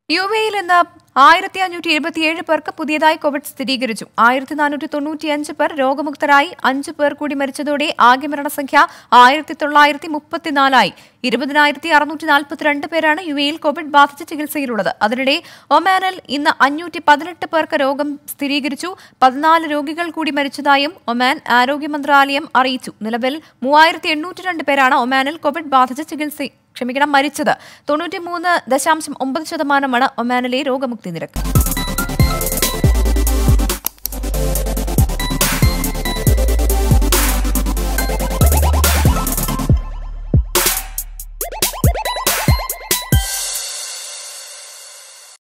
U എയിൽ ഇന്ന് ആയിരത്തി അഞ്ഞൂറ്റി എഴുപത്തിയേഴ് പേർക്ക് പുതിയതായി കോവിഡ് സ്ഥിരീകരിച്ചു ആയിരത്തി നാനൂറ്റി തൊണ്ണൂറ്റിയഞ്ച് പേർ രോഗമുക്തരായി അഞ്ച് പേർ കൂടി മരിച്ചതോടെ ആകെ മരണസംഖ്യ ആയിരത്തി തൊള്ളായിരത്തി മുപ്പത്തിനാലായി ഇരുപതിനായിരത്തി അറുന്നൂറ്റി നാൽപ്പത്തിരണ്ട് പേരാണ് യു എയിൽ കോവിഡ് ബാധിച്ച് ചികിത്സയിലുള്ളത് അതിനിടെ ഒമാനിൽ ഇന്ന് അഞ്ഞൂറ്റി പതിനെട്ട് പേർക്ക് രോഗം സ്ഥിരീകരിച്ചു പതിനാല് രോഗികൾ കൂടി മരിച്ചതായും ഒമാൻ ആരോഗ്യ മന്ത്രാലയം അറിയിച്ചു നിലവിൽ മൂവായിരത്തി എണ്ണൂറ്റി രണ്ട് പേരാണ് ഒമാനിൽ കോവിഡ് ബാധിച്ച് ചികിത്സ ക്ഷമിക്കണം മരിച്ചത് തൊണ്ണൂറ്റിമൂന്ന് ദശാംശം ഒമ്പത് ശതമാനമാണ് ഒമാനിലെ രോഗമുക്തി നിരക്ക്